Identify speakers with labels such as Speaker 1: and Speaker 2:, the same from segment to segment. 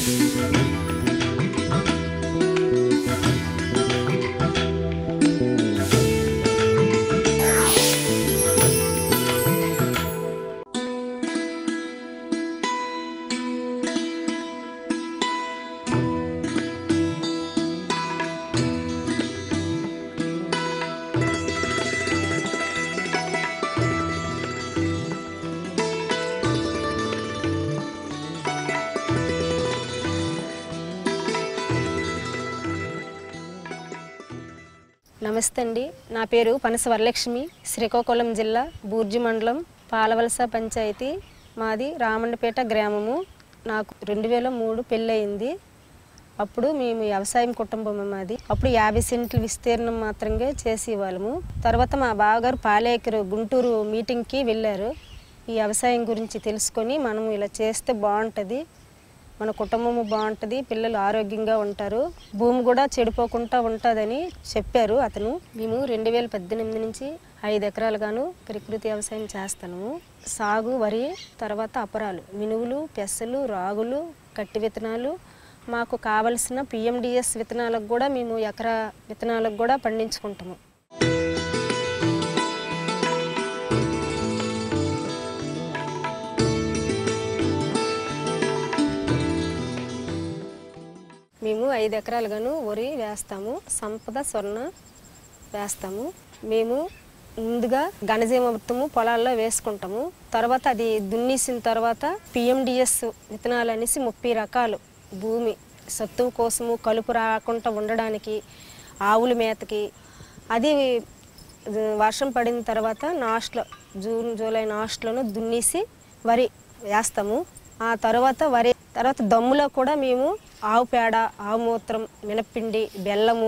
Speaker 1: నమస్తే అండి నా పేరు పనస వరలక్ష్మి శ్రీకాకుళం జిల్లా బూర్జి మండలం పాలవలస పంచాయతీ మాది రామండపేట గ్రామము నాకు రెండు వేల మూడు పెళ్ళయింది అప్పుడు మేము వ్యవసాయం కుటుంబం మాది అప్పుడు యాభై సెంట్ల విస్తీర్ణం మాత్రమే చేసేవాళ్ళము తర్వాత మా బావగారు పాలేకరు గుంటూరు మీటింగ్కి వెళ్ళారు ఈ వ్యవసాయం గురించి తెలుసుకొని మనం ఇలా చేస్తే బాగుంటుంది మన కుటుంబము బాగుంటుంది పిల్లలు ఆరోగ్యంగా ఉంటారు భూమి కూడా చెడిపోకుండా ఉంటుందని చెప్పారు అతను మేము రెండు వేల పద్దెనిమిది నుంచి ఐదు ఎకరాలుగాను ప్రకృతి వ్యవసాయం చేస్తాను సాగు వరి తర్వాత అపరాలు మినువులు పెసలు రాగులు కట్టి విత్తనాలు మాకు కావలసిన పిఎండిఎస్ విత్తనాలకు కూడా మేము ఎకరా విత్తనాలకు కూడా పండించుకుంటాము మేము ఐదు ఎకరాలుగాను వరి వేస్తాము సంపద స్వర్ణ వేస్తాము మేము ముందుగా ఘనజీవామృతము పొలాల్లో వేసుకుంటాము తర్వాత అది దున్నేసిన తర్వాత పిఎండిఎస్ విత్తనాలు అనేసి ముప్పై రకాలు భూమి సత్తువు కోసము కలుపు రాకుండా ఉండడానికి ఆవుల మేతకి అది వర్షం పడిన తర్వాత నాస్ట్లో జూన్ జూలై నాస్ట్లోను దున్నేసి వరి వేస్తాము ఆ తర్వాత వరి తర్వాత దమ్ములో కూడా మేము ఆవు పేడ ఆవు మూత్రం మినప్పిండి బెల్లము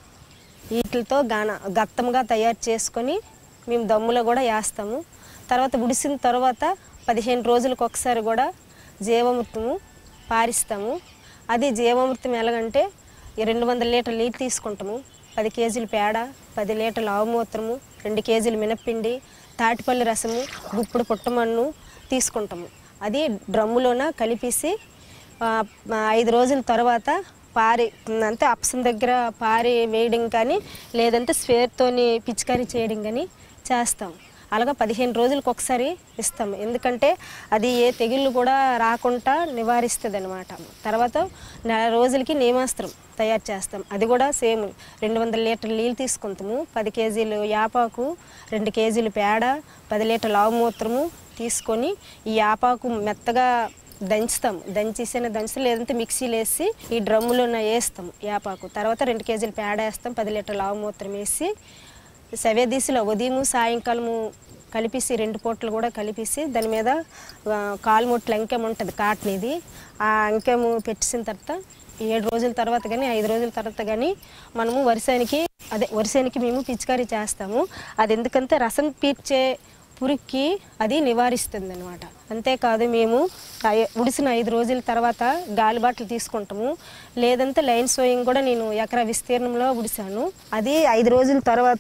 Speaker 1: వీటితో గాన గత్తంగా తయారు చేసుకొని మేము దమ్ములో కూడా వేస్తాము తర్వాత ఉడిసిన తర్వాత పదిహేను రోజులకు ఒకసారి కూడా జీవామృతము పారిస్తాము అది జీవామృతం ఎలాగంటే ఈ రెండు వందల లీటర్ల నీళ్ళు తీసుకుంటాము పది కేజీలు పేడ పది లీటర్ల ఆవు మూత్రము రెండు కేజీలు మినప్పిండి తాటిపల్లి రసము గుప్పుడు పుట్టమన్ను తీసుకుంటాము అది డ్రమ్ములోన కలిపేసి ఆ, ఆ, ఐదు రోజుల తర్వాత పారి అంటే అప్సం దగ్గర పారి వేయడం కానీ లేదంటే స్వేర్తోని పిచికారీ చేయడం కానీ చేస్తాం అలాగా పదిహేను రోజులకు ఒకసారి ఇస్తాం ఎందుకంటే అది ఏ తెగుళ్ళు కూడా రాకుండా నివారిస్తుంది అనమాట తర్వాత నెల రోజులకి నేమాస్త్రం తయారు చేస్తాం అది కూడా సేమ్ రెండు వందల లీటర్ల నీళ్ళు తీసుకుంటాము పది కేజీలు యాపాకు రెండు కేజీలు పేడ పది లీటర్ల ఆవు మూత్రము తీసుకొని ఈ యాపాకు మెత్తగా దంచుతాం దంచేసిన దంచుతాం లేదంటే మిక్సీలో వేసి ఈ డ్రమ్ములో వేస్తాం యాపాకు తర్వాత రెండు కేజీలు పేడ వేస్తాం పది లీటర్ల ఆవు మూత్రం వేసి సవ్యదీశలో ఉదయము సాయంకాలము కలిపేసి రెండు పూటలు కూడా కలిపేసి దాని మీద ఆ, కాలు ముట్ల అంకెం ఉంటుంది కాటన్ ఇది ఆ అంకెము పెట్టేసిన తర్వాత ఏడు రోజుల తర్వాత కానీ ఐదు రోజుల తర్వాత కానీ మనము వరిసానికి అదే వరిసానికి మేము పిచికారీ చేస్తాము అది ఎందుకంటే రసం పీల్చే పురుగుకి అది నివారిస్తుంది అనమాట అంతేకాదు మేము ఐ- ఉడిసిన ఐదు రోజుల తర్వాత గాలి బాటలు తీసుకుంటాము లేదంటే లైన్ సోయింగ్ కూడా నేను ఎకరా విస్తీర్ణంలో ఉడిసాను అది ఐదు రోజుల తర్వాత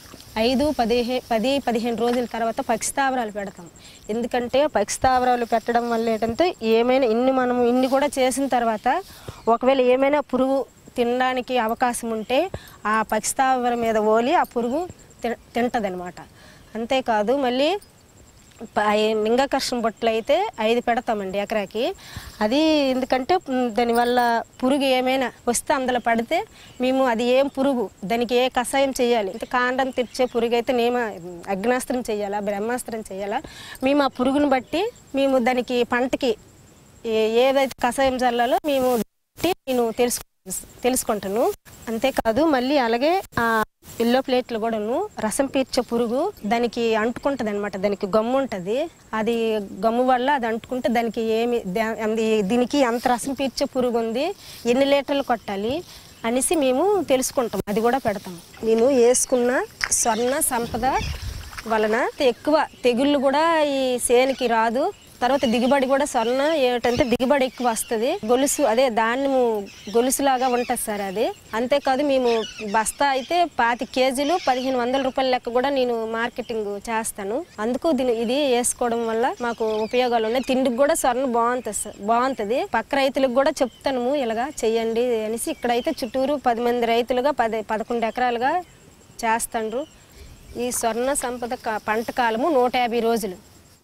Speaker 1: ఐదు పదిహే పది పదిహేను రోజుల తర్వాత పక్షిస్థావరాలు పెడతాం ఎందుకంటే పక్షిస్థావరాలు పెట్టడం వల్ల ఏంటంటే ఏమైనా ఇన్ని మనం ఇన్ని కూడా చేసిన తర్వాత ఒకవేళ ఏమైనా పురుగు తినడానికి అవకాశం ఉంటే ఆ పక్షిస్థావరం మీద ఓలి ఆ పురుగు తింటుంది అనమాట అంతేకాదు మళ్ళీ ప- ఐ- లింగాకర్షణ బొట్లు అయితే ఐదు పెడతామండి ఎకరాకి అది ఎందుకంటే మ్, దానివల్ల పురుగు ఏమైనా వస్తే అందులో పడితే మేము అది ఏం పురుగు దానికి ఏ కషాయం చేయాలి అంటే కాండం తెచ్చే పురుగు అయితే నేమ అగ్నాస్త్రం చేయాలా బ్రహ్మాస్త్రం చేయాలా మేము ఆ పురుగును బట్టి మేము దానికి పంటకి ఏ- ఏదైతే కషాయం చల్లాలో మేము బట్టి నేను తెలుసు తెలుసుకుంటాను అంతేకాదు మళ్ళీ అలాగే ఆ ఎల్లో ప్లేట్లు కూడాను రసం పీల్చే పురుగు దానికి అంటుకుంటుంది అనమాట దానికి గమ్ము ఉంటుంది అది గమ్ము వల్ల అది అంటుకుంటే దానికి ఏమి దా- అది- దీనికి అంత రసం పీల్చే పురుగు ఉంది ఎన్ని లీటర్లు కొట్టాలి అనేసి మేము తెలుసుకుంటాం అది కూడా పెడతాం నేను వేసుకున్న స్వర్ణ సంపద వలన ఎక్కువ తెగుళ్ళు కూడా ఈ సేనుకి రాదు తర్వాత దిగుబడి కూడా స్వర్ణ ఏంటంటే దిగుబడి ఎక్కువ వస్తుంది గొలుసు అదే ధాన్యము గొలుసులాగా ఉంటుంది సార్ అది అంతేకాదు మేము బస్తా అయితే పాతి కేజీలు పదిహేను వందల రూపాయల లెక్క కూడా నేను మార్కెటింగ్ చేస్తాను అందుకు దీని ఇది వేసుకోవడం వల్ల మాకు ఉపయోగాలు ఉన్నాయి తిండికి కూడా స్వర్ణ బాగుంటుంది సార్ బాగుంటుంది పక్క రైతులకు కూడా చెప్తాను ఇలాగా చెయ్యండి అనేసి ఇక్కడైతే చుట్టూరు పది మంది రైతులుగా పది పదకొండు ఎకరాలుగా చేస్తాండ్రు ఈ స్వర్ణ సంపద కా- పంట కాలము నూట యాభై రోజులు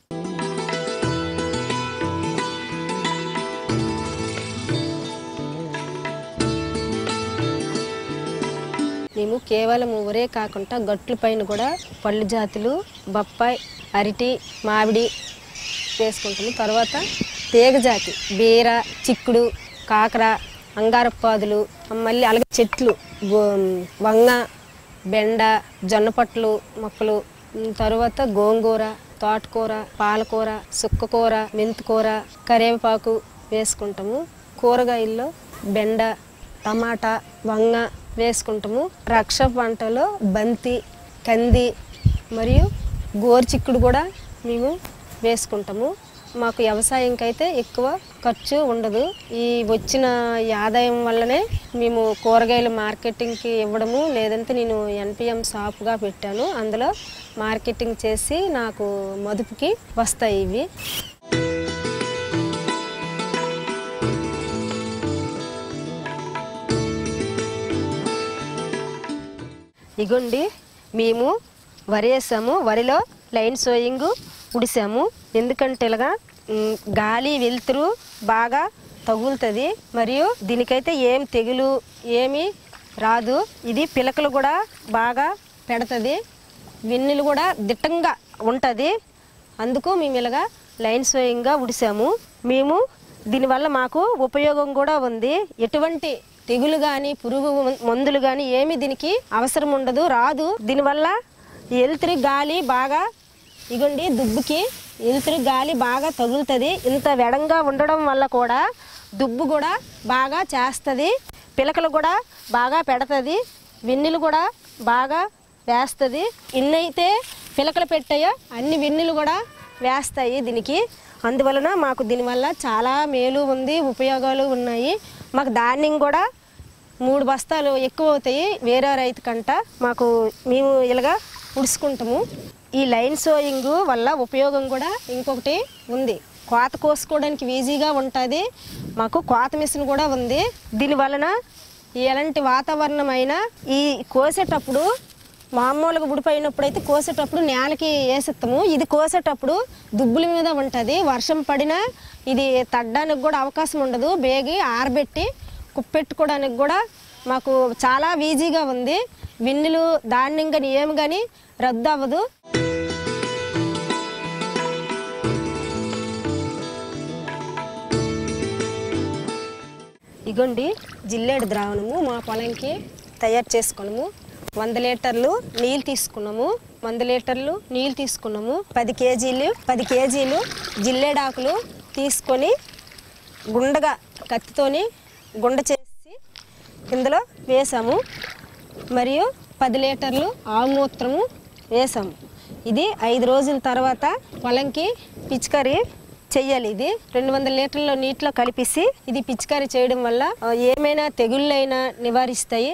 Speaker 1: మేము కేవలం ఊరే కాకుండా గట్ల పైన కూడా పళ్ళు జాతులు బొప్పాయి అరటి మామిడి వేసుకుంటాము తర్వాత తీగ జాతి బీర చిక్కుడు కాకర అంగారపాదులు మళ్ళీ అలాగే చెట్లు గో- వంగ బెండ జొన్న పట్లు మొక్కలు ఉమ్, తర్వాత గోంగూర తోటకూర పాలకూర సుక్కకూర మెంతికూర కరివేపాకు వేసుకుంటాము కూరగాయల్లో బెండ టమాటా వంగ వేసుకుంటాము రక్ష పంటలో బంతి కంది మరియు గోరుచిక్కుడు కూడా మేము వేసుకుంటాము మాకు వ్యవసాయంకైతే ఎక్కువ ఖర్చు ఉండదు ఈ వచ్చిన ఈ ఆదాయం వల్లనే మేము కూరగాయల మార్కెటింగ్కి ఇవ్వడము లేదంటే నేను ఎన్పిఎం షాప్గా పెట్టాను అందులో మార్కెటింగ్ చేసి నాకు మదుపుకి వస్తాయి ఇవి ఇగోండి మేము వరి వేసాము వరిలో లైన్ సోయింగ్ ఉడిసాము ఎందుకంటే ఇలాగా ఉమ్, గాలి వెలుతురు బాగా తగులుతుంది మరియు దీనికైతే ఏం తెగులు ఏమీ రాదు ఇది పిలకలు కూడా బాగా పెడుతుంది వెన్నెలు కూడా దిట్టంగా ఉంటుంది అందుకు మేము ఇలాగా లైన్ సోయింగ్గా ఉడిసాము మేము దీనివల్ల మాకు ఉపయోగం కూడా ఉంది ఎటువంటి తెగులు కానీ పురుగు మందులు కానీ ఏమి దీనికి అవసరం ఉండదు రాదు దీనివల్ల ఎలుతురి గాలి బాగా ఇగోండి దుబ్బుకి ఎలుతురి గాలి బాగా తగులుతుంది ఇంత వెడంగా ఉండడం వల్ల కూడా దుబ్బు కూడా బాగా చేస్తుంది పిలకలు కూడా బాగా పెడుతుంది వెన్నెలు కూడా బాగా వేస్తుంది ఇన్నైతే పిలకలు పెట్టాయో అన్ని వెన్నెలు కూడా వేస్తాయి దీనికి అందువలన మాకు దీనివల్ల చాలా మేలు ఉంది ఉపయోగాలు ఉన్నాయి మాకు ధాన్యం కూడా మూడు బస్తాలు ఎక్కువ అవుతాయి వేరే రైతు కంట మాకు మేము ఇలాగా ఉడుచుకుంటాము ఈ లైన్ సోయింగ్ వల్ల ఉపయోగం కూడా ఇంకొకటి ఉంది కోత కోసుకోవడానికి ఈజీగా ఉంటుంది మాకు కోత మిషన్ కూడా ఉంది దీని వలన ఎలాంటి వాతావరణం అయినా ఈ కోసేటప్పుడు మామూలుగా ఉడిపోయినప్పుడు అయితే కోసేటప్పుడు నేలకి వేసేస్తాము ఇది కోసేటప్పుడు దుబ్బుల మీద ఉంటుంది వర్షం పడినా ఇది తడ్డానికి కూడా అవకాశం ఉండదు బేగి ఆరబెట్టి కుప్పెట్టుకోవడానికి కూడా మాకు చాలా ఈజీగా ఉంది విన్నులు ధాన్యం కానీ ఏమి కానీ రద్దు అవ్వదు ఇగోండి జిల్లేడు ద్రావణము మా పొలంకి తయారు చేసుకున్నాము వంద లీటర్లు నీళ్ళు తీసుకున్నాము వంద లీటర్లు నీళ్ళు తీసుకున్నాము పది కేజీలు పది కేజీలు జిల్లేడాకులు తీసుకొని గుండగా కత్తితోని గుండ చేసి ఇందులో వేసాము మరియు పది లీటర్లు ఆవు మూత్రము వేసాము ఇది ఐదు రోజుల తర్వాత పొలంకి పిచికారీ చెయ్యాలి ఇది రెండు వందల లీటర్ల నీటిలో కలిపేసి ఇది పిచికారీ చేయడం వల్ల ఆ, ఏమైనా తెగుళ్ళైనా నివారిస్తాయి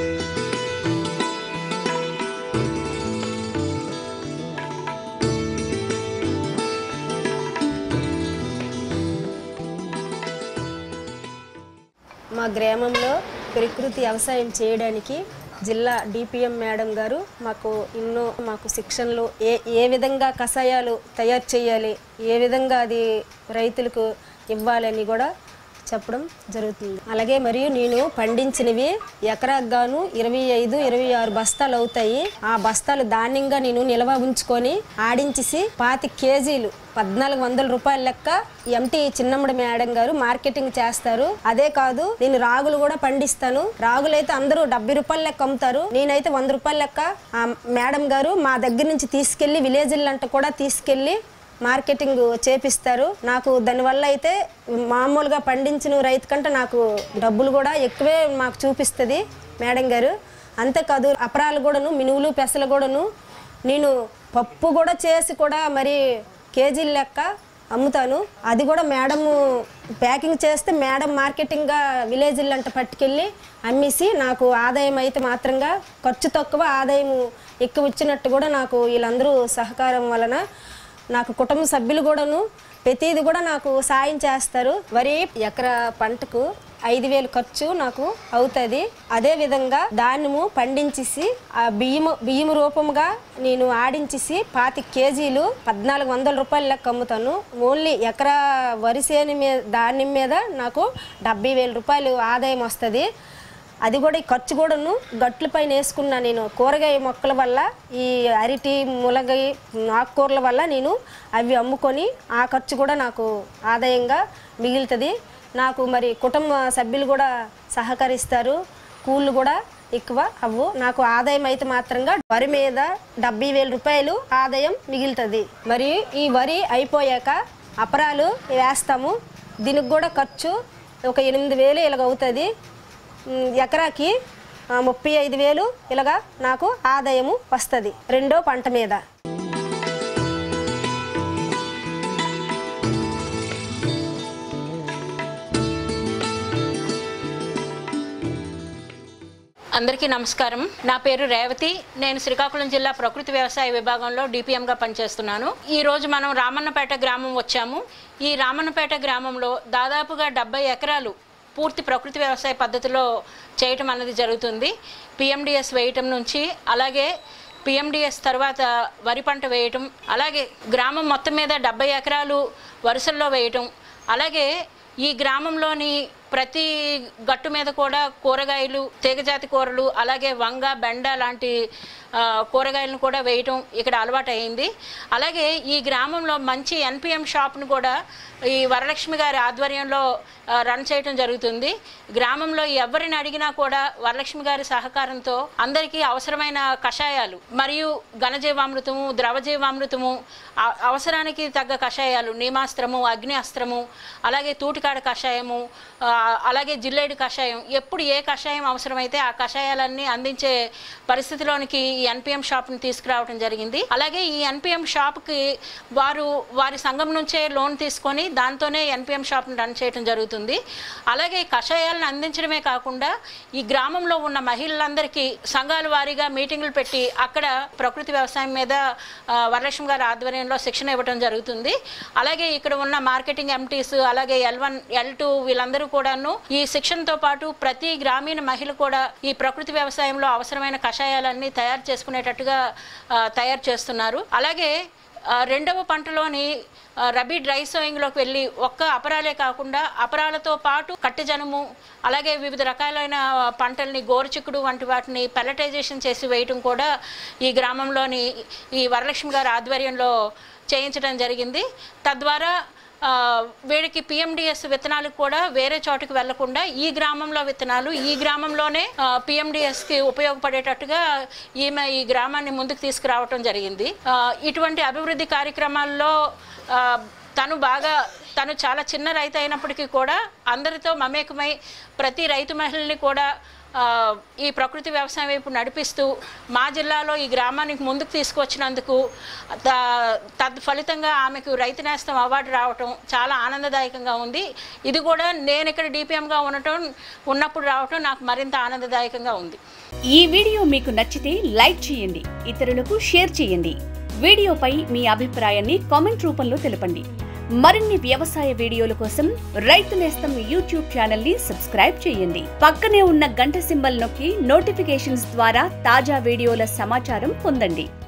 Speaker 1: మా గ్రామంలో ప్రకృతి వ్యవసాయం చేయడానికి జిల్లా డిపిఎం మేడం గారు మాకు ఎన్నో మాకు శిక్షణలు ఏ ఏ విధంగా కషాయాలు తయారు చేయాలి ఏ విధంగా అది రైతులకు ఇవ్వాలని కూడా చెప్పడం జరుగుతుంది అలాగే మరియు నేను పండించినవి ఎకరాకు గాను ఇరవై ఐదు ఇరవై ఆరు బస్తాలు అవుతాయి ఆ బస్తాలు ధాన్యంగా నేను నిల్వ ఉంచుకొని ఆడించేసి పాతి కేజీలు పద్నాలుగు వందల రూపాయల లెక్క ఎంటీ చిన్నమ్మడి మేడం గారు మార్కెటింగ్ చేస్తారు అదే కాదు నేను రాగులు కూడా పండిస్తాను రాగులు అయితే అందరూ డెబ్బై రూపాయల లెక్క అమ్ముతారు నేనైతే వంద రూపాయల లెక్క ఆ మేడం గారు మా దగ్గర నుంచి తీసుకెళ్లి విలేజ్లంట కూడా తీసుకెళ్లి మార్కెటింగ్ చేపిస్తారు నాకు దానివల్ల అయితే మామూలుగా పండించిన రైతు కంటే నాకు డబ్బులు కూడా ఎక్కువే మాకు చూపిస్తుంది మేడం గారు అంతేకాదు అపరాలు కూడాను మినువులు పెసలు కూడాను నేను పప్పు కూడా చేసి కూడా మరి కేజీల లెక్క అమ్ముతాను అది కూడా మేడం ప్యాకింగ్ చేస్తే మేడం మార్కెటింగ్గా విలేజ్లు అంటే పట్టుకెళ్ళి అమ్మేసి నాకు ఆదాయం అయితే మాత్రంగా ఖర్చు తక్కువ ఆదాయం ఎక్కువ ఇచ్చినట్టు కూడా నాకు వీళ్ళందరూ సహకారం వలన నాకు కుటుంబ సభ్యులు కూడాను ప్రతిది కూడా నాకు సాయం చేస్తారు వరి ఎకరా పంటకు ఐదు వేలు ఖర్చు నాకు అవుతుంది అదే విధంగా ధాన్యము పండించేసి ఆ బియ్యము బియ్యం రూపంగా నేను ఆడించేసి పాతి కేజీలు పద్నాలుగు వందల రూపాయల లెక్క అమ్ముతాను ఓన్లీ ఎకరా వరి చేను మీద ధాన్యం మీద నాకు డెబ్బై వేల రూపాయలు ఆదాయం వస్తుంది అది కూడా ఈ ఖర్చు కూడాను గట్ల పైన వేసుకున్నా నేను కూరగాయ మొక్కల వల్ల ఈ అరటి ములగాయ ఆకుకూరల వల్ల నేను అవి అమ్ముకొని ఆ ఖర్చు కూడా నాకు ఆదాయంగా మిగులుతుంది నాకు మరి కుటుంబ సభ్యులు కూడా సహకరిస్తారు కూళ్ళు కూడా ఎక్కువ అవ్వు నాకు ఆదాయం అయితే మాత్రంగా వరి మీద డెబ్బై వేల రూపాయలు ఆదాయం మిగులుతుంది మరి ఈ వరి అయిపోయాక అపరాలు వేస్తాము దీనికి కూడా ఖర్చు ఒక ఎనిమిది వేలు ఇలాగ అవుతుంది ఉమ్, ఎకరాకి ఆ, ముప్పై ఐదు వేలు ఇలాగా నాకు ఆదాయము వస్తుంది రెండో పంట మీద
Speaker 2: అందరికీ నమస్కారం నా పేరు రేవతి నేను శ్రీకాకుళం జిల్లా ప్రకృతి వ్యవసాయ విభాగంలో డిపిఎంగా పనిచేస్తున్నాను ఈ రోజు మనం రామన్నపేట గ్రామం వచ్చాము ఈ రామన్నపేట గ్రామంలో దాదాపుగా డెబ్బై ఎకరాలు పూర్తి ప్రకృతి వ్యవసాయ పద్ధతిలో చేయటం అన్నది జరుగుతుంది పిఎండిఎస్ వేయటం నుంచి అలాగే పిఎండిఎస్ తర్వాత వరి పంట వేయటం అలాగే గ్రామం మొత్తం మీద డెబ్బై ఎకరాలు వరుసల్లో వేయటం అలాగే ఈ గ్రామంలోని ప్రతి గట్టు మీద కూడా కూరగాయలు తీగజాతి కూరలు అలాగే వంగ బెండ లాంటి ఆ, కూరగాయలను కూడా వేయటం ఇక్కడ అలవాటు అయింది అలాగే ఈ గ్రామంలో మంచి ఎన్పిఎం షాప్ను కూడా ఈ వరలక్ష్మి గారి ఆధ్వర్యంలో ఆ, రన్ చేయటం జరుగుతుంది గ్రామంలో ఎవరిని అడిగినా కూడా వరలక్ష్మి గారి సహకారంతో అందరికీ అవసరమైన కషాయాలు మరియు ఘనజీవామృతము ద్రవజీవామృతము ఆ- అవసరానికి తగ్గ కషాయాలు నీమాస్త్రము అగ్ని అస్త్రము అలాగే తూటికాడ కషాయము ఆ, అలాగే జిల్లేడు కషాయం ఎప్పుడు ఏ కషాయం అవసరమైతే ఆ కషాయాలన్నీ అందించే పరిస్థితిలోనికి ఈ ఎన్పిఎం షాప్ని తీసుకురావడం జరిగింది అలాగే ఈ ఎన్పిఎం షాప్కి వారు వారి సంఘం నుంచే లోన్ తీసుకొని దాంతోనే ఎన్పిఎం షాప్ని రన్ చేయడం జరుగుతుంది అలాగే ఈ కషాయాలను అందించడమే కాకుండా ఈ గ్రామంలో ఉన్న మహిళలందరికీ సంఘాల వారీగా మీటింగులు పెట్టి అక్కడ ప్రకృతి వ్యవసాయం మీద ఆ, వరలక్ష్మి గారి ఆధ్వర్యంలో శిక్షణ ఇవ్వడం జరుగుతుంది అలాగే ఇక్కడ ఉన్న మార్కెటింగ్ ఎంటీస్ అలాగే ఎల్ వన్ ఎల్ టూ వీళ్ళందరూ కూడాను ఈ శిక్షణతో పాటు ప్రతి గ్రామీణ మహిళ కూడా ఈ ప్రకృతి వ్యవసాయంలో అవసరమైన కషాయాలన్నీ తయారు చేసుకునేటట్టుగా ఆ, తయారు చేస్తున్నారు అలాగే ఆ, రెండవ పంటలోని ఆ, రబీ డ్రై సోయింగ్లోకి వెళ్ళి ఒక్క అపరాలే కాకుండా అపరాలతో పాటు కట్టెజనుము అలాగే వివిధ రకాలైన పంటల్ని గోరుచిక్కుడు వంటి వాటిని పెల్లటైజేషన్ చేసి వేయటం కూడా ఈ గ్రామంలోని ఈ వరలక్ష్మి గారి ఆధ్వర్యంలో చేయించడం జరిగింది తద్వారా ఆ, వీడికి పిఎండిఎస్ విత్తనాలు కూడా వేరే చోటుకి వెళ్లకుండా ఈ గ్రామంలో విత్తనాలు ఈ గ్రామంలోనే పిఎండిఎస్కి ఉపయోగపడేటట్టుగా ఈమె ఈ గ్రామాన్ని ముందుకు తీసుకురావటం జరిగింది ఆ, ఇటువంటి అభివృద్ధి కార్యక్రమాల్లో ఆ, తను బాగా తను చాలా చిన్న రైతు అయినప్పటికీ కూడా అందరితో మమేకమై ప్రతి రైతు మహిళని కూడా ఆ, ఈ ప్రకృతి వ్యవసాయం వైపు నడిపిస్తూ మా జిల్లాలో ఈ గ్రామానికి ముందుకు తీసుకొచ్చినందుకు త- తత్ఫలితంగా ఆమెకు రైతు నేస్తం అవార్డు రావటం చాలా ఆనందదాయకంగా ఉంది ఇది కూడా నేను ఇక్కడ డిపిఎంగా ఉండటం ఉన్నప్పుడు రావటం నాకు మరింత ఆనందదాయకంగా ఉంది
Speaker 3: ఈ వీడియో మీకు నచ్చితే లైక్ చేయండి ఇతరులకు షేర్ చేయండి వీడియోపై మీ అభిప్రాయాన్ని కామెంట్ రూపంలో తెలపండి మరిన్ని వ్యవసాయ వీడియోల కోసం రైతు నేస్తం యూట్యూబ్ ఛానల్ ని సబ్స్క్రైబ్ చేయండి పక్కనే ఉన్న గంట సింబల్ నొక్కి నోటిఫికేషన్స్ ద్వారా తాజా వీడియోల సమాచారం పొందండి